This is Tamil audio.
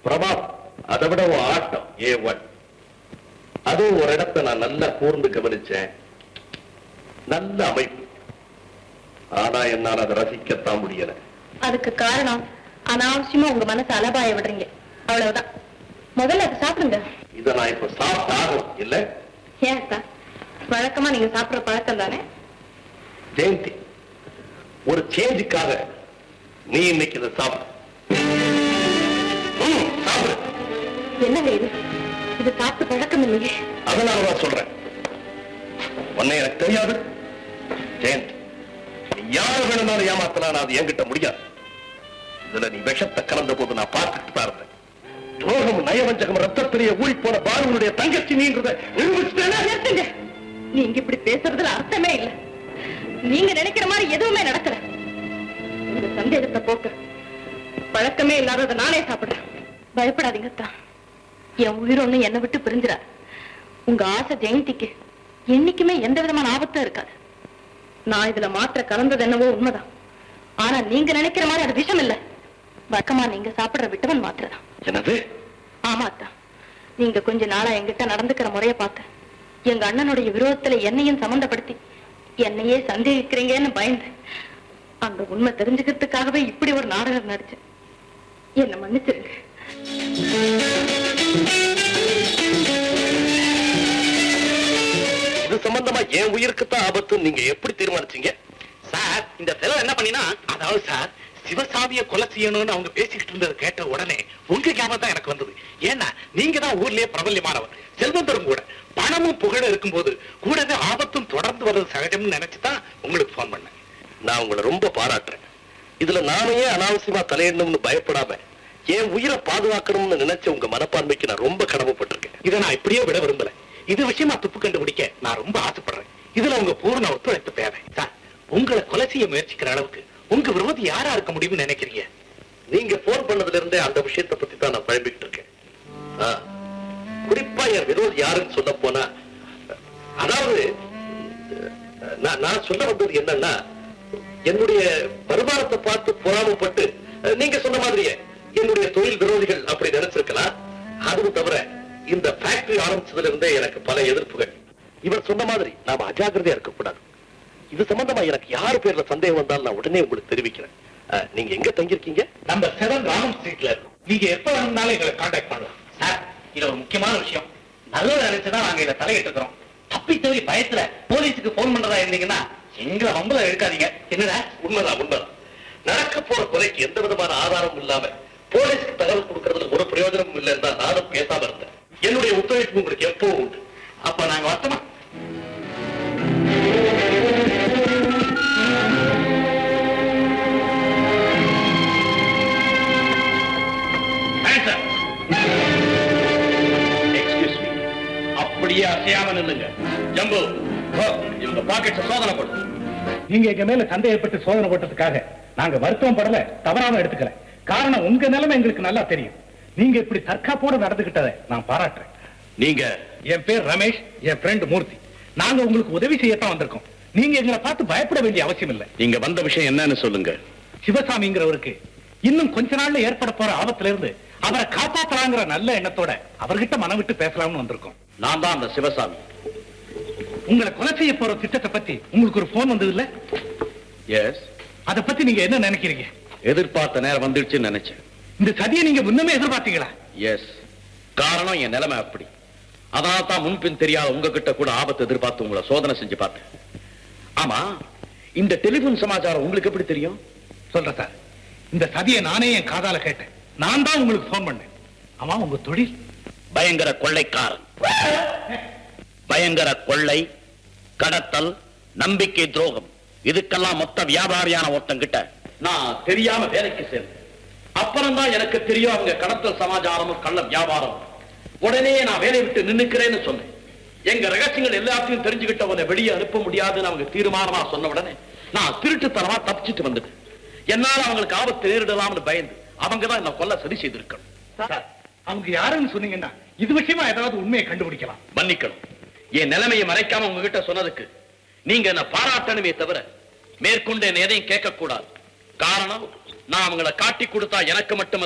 பிரபாத் அதை விட உன் ஆட்டம் ஏ ஒன் அதுவும் ஒரு இடத்தை நான் நல்லா கூர்ந்து கவனிச்சேன் நல்ல அமைப்பு ஆனா என்னால் அதை ரசிக்கத்தான் முடியல அதுக்கு காரணம் அனாவசியமா உங்க மனசை அலபாய விடுறீங்க அவ்வளவுதான் முதல்ல அதை சாப்பிடுங்க இதை நான் இப்ப சாப்பிட்டாகும் இல்ல ஏன் அக்கா வழக்கமா நீங்க சாப்பிடுற பழக்கம் தானே ஜெயந்தி ஒரு சேஞ்சுக்காக நீ இன்னைக்கு இதை சாப்பிடு ம், சாப்பிடு என்னங்க இது இது சாப்பிட்டு பழக்கம் இல்லையே அதனாலதான் சொல்றேன் உன்னை எனக்கு தெரியாது ஜெயந்த் நீ யார வேணும்னாலும் ஏமாத்தலாம் அது என்கிட்ட முடியாது இதுல நீ விஷத்தை கலந்த போது நான் பார்த்துட்டு தான் இருந்தேன் துரோகம் நயவஞ்சகம் ரத்தத்திலேயே ஊறி போன பாலுவனுடைய தங்கச்சி நீன்றத நிரூபிச்சுட்டேனா? நிறுத்துங்க. நீங்க இப்படி பேசுறதுல அர்த்தமே இல்ல நீங்க நினைக்கிற மாதிரி எதுவுமே நடக்கல உங்க சந்தேகத்தை போக்க பழக்கமே இல்லாததை நானே சாப்பிடுறேன் பயப்படாதீங்க அத்தா என் உயிர் ஒண்ணு என்னை விட்டு பிரிஞ்சிடாது உங்க ஆசை ஜெயந்திக்கு என்னைக்குமே எந்த விதமான ஆபத்தும் இருக்காது நான் இதுல மாத்திர கலந்தது என்னவோ உண்மைதான் ஆனா நீங்க நினைக்கிற மாதிரி அது விஷம் இல்ல வழக்கமா நீங்க சாப்பிடுற விட்டவன் மாத்திரதான் என்னது ஆமா அத்தா நீங்க கொஞ்ச நாளா என்கிட்ட நடந்துக்கிற முறைய பார்த்து எங்க அண்ணனுடைய விரோதத்துல என்னையும் சம்பந்தப்படுத்தி என்னையே சந்தேகிக்கிறீங்கன்னு பயந்து அந்த உண்மை தெரிஞ்சுக்கிறதுக்காகவே இப்படி ஒரு நாடகம் நடிச்சேன் என்ன மன்னிச்சிருங்க இது சம்பந்தமா என் உயிருக்குத்தான் ஆபத்து நீங்க எப்படி தீர்மானிச்சீங்க சார் இந்த செலவு என்ன பண்ணினா அதாவது சார் சிவசாமிய கொலை செய்யணும்னு அவங்க பேசிக்கிட்டு இருந்தது கேட்ட உடனே உங்க ஞாபகம் தான் எனக்கு வந்தது ஏன்னா நீங்க தான் ஊர்லயே பிரபல்யமானவர் செல்வந்தரும் கூட பணமும் புகழும் இருக்கும்போது கூடவே ஆபத்தும் தொடர்ந்து வர்றது சகஜம்னு நினைச்சு தான் உங்களுக்கு ஃபோன் பண்ணேன் நான் உங்களை ரொம்ப பாராட்டுறேன் இதுல நானே அனாவசியமா தலையிடணும்னு பயப்படாம என் உயிரை பாதுகாக்கணும்னு நினைச்ச உங்க மனப்பான்மைக்கு நான் ரொம்ப கடமைப்பட்டிருக்கேன் இதை நான் இப்படியே விட விரும்பல இது விஷயமா துப்பு கண்டுபிடிக்க நான் ரொம்ப ஆசைப்படுறேன் இதுல உங்க பூர்ண ஒத்துழைப்பு தேவை சார் உங்களை கொலை செய்ய முயற்சிக்கிற அளவுக்கு உங்க விரோதி யாரா இருக்க முடியும்னு நினைக்கிறீங்க நீங்க போன் பண்ணதுல இருந்தே அந்த விஷயத்தை பத்தி தான் நான் பழம்பிட்டு இருக்கேன் ஆ, குறிப்பா என் விரோதி யாருன்னு சொல்ல போனா அதாவது அஹ், நான் நான் சொல்ல வந்தது என்னன்னா என்னுடைய வருமானத்தை பார்த்து பொறாமப்பட்டு அஹ், நீங்க சொன்ன மாதிரியே என்னுடைய தொழில் விரோதிகள் அப்படி நினைச்சிருக்கலாம் அதுவும் தவிர இந்த ஃபேக்டரி ஆரம்பிச்சதுல இருந்தே எனக்கு பல எதிர்ப்புகள் இவர் சொன்ன மாதிரி நாம அஜாக்கிரதையா இருக்கக்கூடாது இது சம்பந்தமா எனக்கு யார் பேர்ல சந்தேகம் வந்தாலும் நான் உடனே உங்களுக்கு தெரிவிக்கிறேன் அஹ், நீங்க எங்க தங்கியிருக்கீங்க நம்ம செவன் ராமன் ஸ்ட்ரீட்ல இருக்கோம் நீங்க எப்ப வேணும்னாலும் எங்களை காண்டாக்ட் பண்ணலாம் சார் இது ஒரு முக்கியமான விஷயம் நல்லது நினைச்சுதான் நாங்க இதை தலையிட்டு இருக்கிறோம் தப்பி தவறி பயத்துல போலீஸுக்கு போன் பண்றதா இருந்தீங்கன்னா எங்களை வம்பல எடுக்காதீங்க என்னடா உண்மைதான் உண்மைதான் நடக்க போற கொலைக்கு எந்த விதமான ஆதாரமும் இல்லாம போலீஸ்க்கு தகவல் கொடுக்கறதுல ஒரு பிரயோஜனமும் இல்லைன்னு தான் நானும் பேசாம இருந்தேன் என்னுடைய ஒத்துழைப்பு உங்களுக்கு எப்பவும் உண்டு அப்ப நாங்க வரட்டுமா எக்ஸ்கியூஸ் மீ அப்படியே அசையாம நில்லுங்க ஜம்பு போ, இவங்க பாக்கெட்ல சோதனை போடு நீங்க எங்க மேல சந்தேகப்பட்டு சோதனை போட்டதுக்காக நாங்க வருத்தம் படல தவறாம எடுத்துக்கல காரணம் உங்க நிலைமை எங்களுக்கு நல்லா தெரியும் நீங்க இப்படி தற்காப்போட நடந்துகிட்டதை நான் பாராட்டுறேன் நீங்க என் பேர் ரமேஷ் என் ஃப்ரெண்ட் மூர்த்தி நாங்க உங்களுக்கு உதவி செய்யத்தான் வந்திருக்கோம் நீங்க எங்களை பார்த்து பயப்பட வேண்டிய அவசியம் இல்லை நீங்க வந்த விஷயம் என்னன்னு சொல்லுங்க சிவசாமிங்கிறவருக்கு இன்னும் கொஞ்ச நாள்ல ஏற்பட போற ஆபத்துல இருந்து அவரை காப்பாத்தலாங்கிற நல்ல எண்ணத்தோட அவர்கிட்ட மனம் விட்டு பேசலாம்னு வந்திருக்கோம் நான் தான் அந்த சிவசாமி உங்களை கொலை செய்ய போற திட்டத்தை பத்தி உங்களுக்கு ஒரு போன் வந்தது இல்ல எஸ் அதை பத்தி நீங்க என்ன நினைக்கிறீங்க எதிர்பார்த்த நேரம் வந்துடுச்சுன்னு நினைச்சேன் இந்த சதியை நீங்க முன்னமே எதிர்பார்த்தீங்களா எஸ் காரணம் என் நிலைமை அப்படி அதனால தான் முன்பின் தெரியாத உங்ககிட்ட கூட ஆபத்து எதிர்பார்த்து உங்களை சோதனை செஞ்சு பார்த்தேன் ஆமா இந்த டெலிபோன் சமாச்சாரம் உங்களுக்கு எப்படி தெரியும் சொல்றேன் சார் இந்த சதியை நானே என் காதால கேட்டேன் நான் தான் உங்களுக்கு போன் பண்ணேன் ஆமா உங்க தொழில் பயங்கர கொள்ளைக்காரன் பயங்கர கொள்ளை கடத்தல் நம்பிக்கை துரோகம் இதுக்கெல்லாம் மொத்த வியாபாரியான ஒருத்தங்கிட்ட நான் தெரியாம வேலைக்கு சேர்ந்தேன் அப்புறம் தான் எனக்கு தெரியும் அவங்க கடத்தல் சமாச்சாரமும் கள்ள வியாபாரம் உடனே நான் வேலையை விட்டு நின்னுக்கிறேன்னு சொன்னேன் எங்க ரகசியங்கள் எல்லாத்தையும் தெரிஞ்சுக்கிட்டவனை வெளியே அனுப்ப முடியாதுன்னு அவங்க தீர்மானமா சொன்ன உடனே நான் திருட்டுத்தனமா தப்பிச்சிட்டு வந்துட்டேன் என்னால அவங்களுக்கு ஆபத்து நேரிடலாம்னு பயந்து அவங்க தான் என்ன கொல்ல சரி செய்திருக்கணும் சார் அவங்க யாருன்னு சொன்னீங்கன்னா இது விஷயமா ஏதாவது உண்மையை கண்டுபிடிக்கலாம் மன்னிக்கணும் என் நிலைமையை மறைக்காம உங்ககிட்ட சொன்னதுக்கு நீங்க என்ன பாராட்டணுமே தவிர மேற்கொண்டு என்ன எதையும் கேட்க கூடாது காரணம் நான் அவங்கள காட்டி கொடுத்தா எனக்கு மட்டும்